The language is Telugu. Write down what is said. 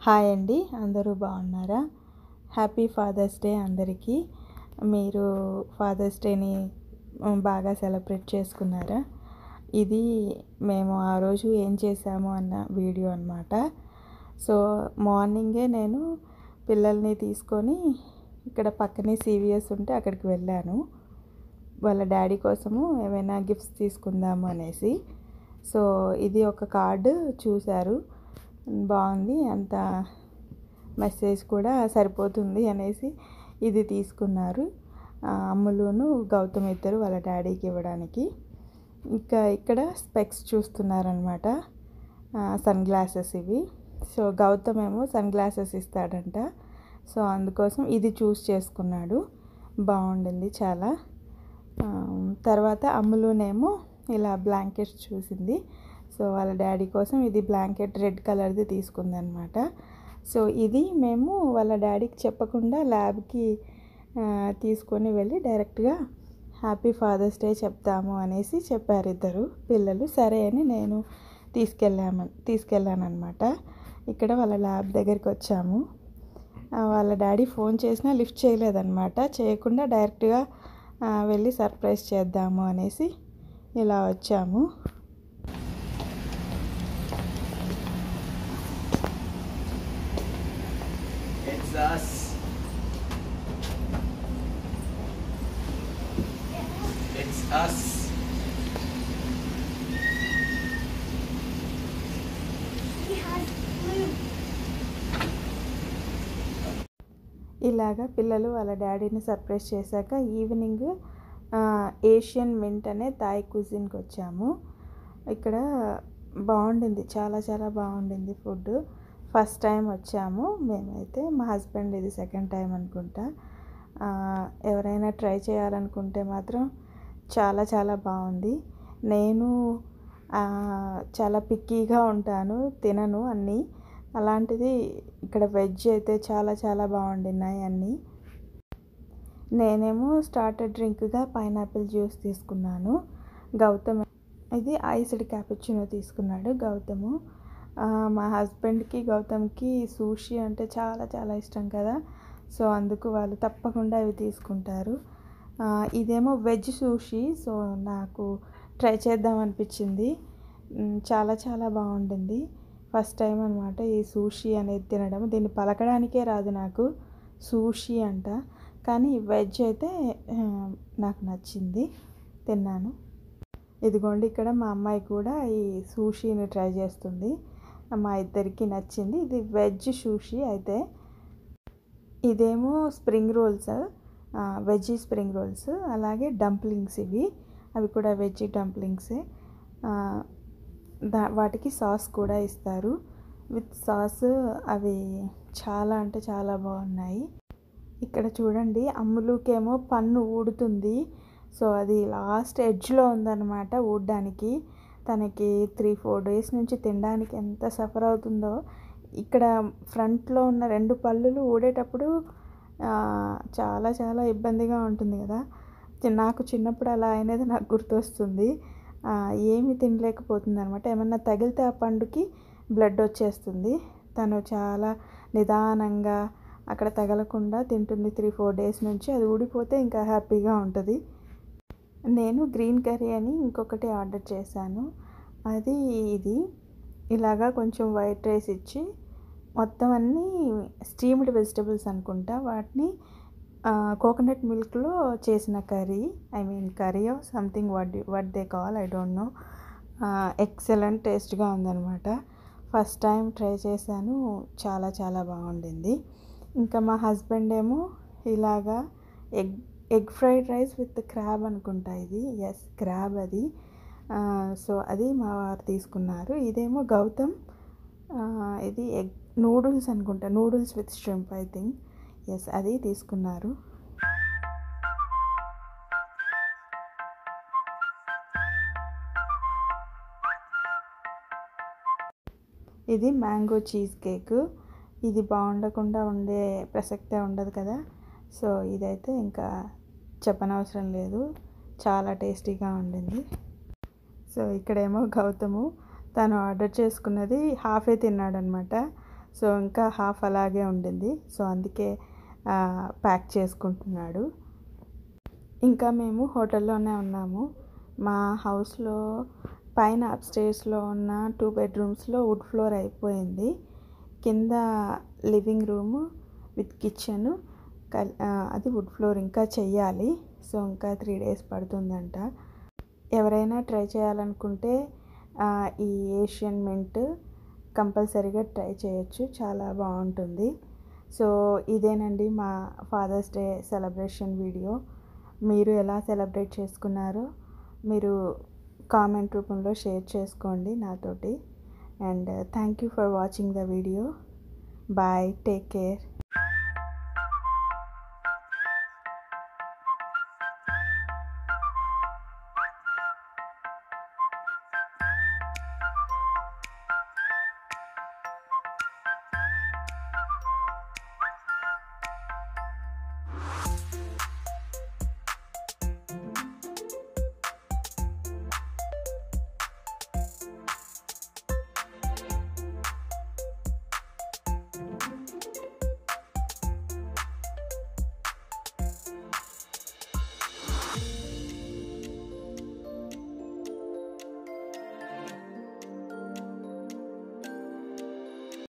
హాయ్ అండి అందరూ బాగున్నారా హ్యాపీ ఫాదర్స్ డే అందరికీ మీరు ఫాదర్స్ డేని బాగా సెలబ్రేట్ చేసుకున్నారా ఇది మేము ఆ రోజు ఏం చేసాము అన్న వీడియో అనమాట సో మార్నింగే నేను పిల్లల్ని తీసుకొని ఇక్కడ పక్కనే సివిఎస్ ఉంటే అక్కడికి వెళ్ళాను వాళ్ళ డాడీ కోసము ఏమైనా గిఫ్ట్స్ తీసుకుందాము అనేసి సో ఇది ఒక కార్డు చూశారు బాగుంది అంత మెసేజ్ కూడా సరిపోతుంది అనేసి ఇది తీసుకున్నారు అమ్ములును గౌతమ్ ఇద్దరు వాళ్ళ డాడీకి ఇవ్వడానికి ఇంకా ఇక్కడ స్పెక్స్ చూస్తున్నారనమాట సన్ గ్లాసెస్ ఇవి సో గౌతమ్ ఏమో సన్ గ్లాసెస్ ఇస్తాడంట సో అందుకోసం ఇది చూస్ చేసుకున్నాడు బాగుండింది చాలా తర్వాత అమ్ములునేమో ఇలా బ్లాంకెట్స్ చూసింది సో వాళ్ళ డాడీ కోసం ఇది బ్లాంకెట్ రెడ్ కలర్ది తీసుకుంది అనమాట సో ఇది మేము వాళ్ళ డాడీకి చెప్పకుండా ల్యాబ్కి తీసుకొని వెళ్ళి డైరెక్ట్గా హ్యాపీ ఫాదర్స్ డే చెప్తాము అనేసి చెప్పారు ఇద్దరు పిల్లలు సరే అని నేను తీసుకెళ్ళాము తీసుకెళ్ళానమాట ఇక్కడ వాళ్ళ ల్యాబ్ దగ్గరికి వచ్చాము వాళ్ళ డాడీ ఫోన్ చేసినా లిఫ్ట్ చేయలేదన్నమాట చేయకుండా డైరెక్ట్గా వెళ్ళి సర్ప్రైజ్ చేద్దాము అనేసి ఇలా వచ్చాము It's us. It's us. He has blue. ఇలాగా పిల్లలు వాళ్ళ డాడీని సర్ప్రైజ్ చేశాక ఈవినింగ్ ఏషియన్ మింట్ అనే థాయ్ కుజిన్కి వచ్చాము ఇక్కడ బాగుండింది చాలా చాలా బాగుండింది ఫుడ్ ఫస్ట్ టైం వచ్చాము మేమైతే మా హస్బెండ్ ఇది సెకండ్ టైం అనుకుంటా ఎవరైనా ట్రై చేయాలనుకుంటే మాత్రం చాలా చాలా బాగుంది నేను చాలా పిక్కీగా ఉంటాను తినను అన్నీ అలాంటిది ఇక్కడ వెజ్ అయితే చాలా చాలా బాగుండినాయి అన్నీ నేనేమో స్టార్టర్ డ్రింక్గా పైనాపిల్ జ్యూస్ తీసుకున్నాను గౌతమ్ ఇది ఐస్డ్ క్యాపుచినో తీసుకున్నాడు గౌతము మా హస్బెండ్కి గౌతమ్కి సూషి అంటే చాలా చాలా ఇష్టం కదా సో అందుకు వాళ్ళు తప్పకుండా ఇవి తీసుకుంటారు ఇదేమో వెజ్ సూషి సో నాకు ట్రై చేద్దాం అనిపించింది చాలా చాలా బాగుండింది ఫస్ట్ టైం అనమాట ఈ సూషి అనేది తినడం దీన్ని పలకడానికే రాదు నాకు సూషి అంట కానీ వెజ్ అయితే నాకు నచ్చింది తిన్నాను ఇదిగోండి ఇక్కడ మా అమ్మాయి కూడా ఈ సూషీని ట్రై చేస్తుంది మా ఇద్దరికి నచ్చింది ఇది వెజ్ సూషీ అయితే ఇదేమో spring rolls veg spring rolls అలాగే డంప్లింగ్స్ ఇవి అవి కూడా వెజ్ డంప్లింగ్సే దా వాటికి సాస్ కూడా ఇస్తారు విత్ సాస్ అవి చాలా అంటే చాలా బాగున్నాయి ఇక్కడ చూడండి అమ్ములుకేమో పన్ను ఊడుతుంది సో అది లాస్ట్ ఎడ్జ్లో ఉందన్నమాట ఊడడానికి తనకి త్రీ ఫోర్ డేస్ నుంచి తినడానికి ఎంత సఫర్ అవుతుందో ఇక్కడ ఫ్రంట్లో ఉన్న రెండు పళ్ళులు ఊడేటప్పుడు చాలా చాలా ఇబ్బందిగా ఉంటుంది కదా నాకు చిన్నప్పుడు అలా అయినది నాకు గుర్తొస్తుంది ఏమి తినలేకపోతుంది అనమాట ఏమన్నా తగిలితే ఆ పండుకి బ్లడ్ వచ్చేస్తుంది తను చాలా నిదానంగా అక్కడ తగలకుండా తింటుంది త్రీ ఫోర్ డేస్ నుంచి అది ఊడిపోతే ఇంకా హ్యాపీగా ఉంటుంది నేను గ్రీన్ కర్రీ అని ఇంకొకటి ఆర్డర్ చేశాను అది ఇది ఇలాగా కొంచెం వైట్ రైస్ ఇచ్చి మొత్తం అన్నీ స్టీమ్డ్ వెజిటబుల్స్ అనుకుంటా వాటిని కోకోనట్ మిల్క్లో చేసిన curry I mean curry of something what what they call I don't know excellent టేస్ట్గా ఉందనమాట ఫస్ట్ టైం ట్రై చేశాను చాలా చాలా బాగుండింది ఇంకా మా హస్బెండ్ ఏమో ఇలాగా egg egg fried rice with crab అనుకుంటా ఇది ఎస్ క్రాబ్ అది సో అది మా వారు తీసుకున్నారు ఇదేమో గౌతమ్ ఇది ఎగ్ నూడిల్స్ అనుకుంటా noodles with shrimp I think yes అది తీసుకున్నారు ఇది మ్యాంగో చీజ్ కేక్ ఇది బాగుండకుండా ఉండే ప్రసక్తే ఉండదు కదా సో ఇదైతే ఇంకా చెప్పనవసరం లేదు చాలా టేస్టీగా ఉండింది సో ఇక్కడేమో గౌతము తను ఆర్డర్ చేసుకున్నది హాఫే తిన్నాడనమాట సో ఇంకా హాఫ్ అలాగే ఉండింది సో అందుకే ప్యాక్ చేసుకుంటున్నాడు ఇంకా మేము హోటల్లోనే ఉన్నాము మా హౌస్లో పైన అప్స్టేర్స్లో ఉన్న టూ బెడ్రూమ్స్లో వుడ్ ఫ్లోర్ అయిపోయింది కింద లివింగ్ రూము విత్ కిచెన్ అది వుడ్ ఫ్లోర్ ఇంకా చెయ్యాలి సో ఇంకా త్రీ డేస్ పడుతుందంట ఎవరైనా ట్రై చేయాలనుకుంటే ఆ, ఈ ఏషియన్ మింట్ కంపల్సరీగా ట్రై చేయొచ్చు చాలా బాగుంటుంది సో ఇదేనండి మా ఫాదర్స్ డే సెలబ్రేషన్ వీడియో మీరు ఎలా సెలబ్రేట్ చేసుకున్నారో మీరు కామెంట్ రూపంలో షేర్ చేసుకోండి నాతోటి and thank you for watching the video bye take care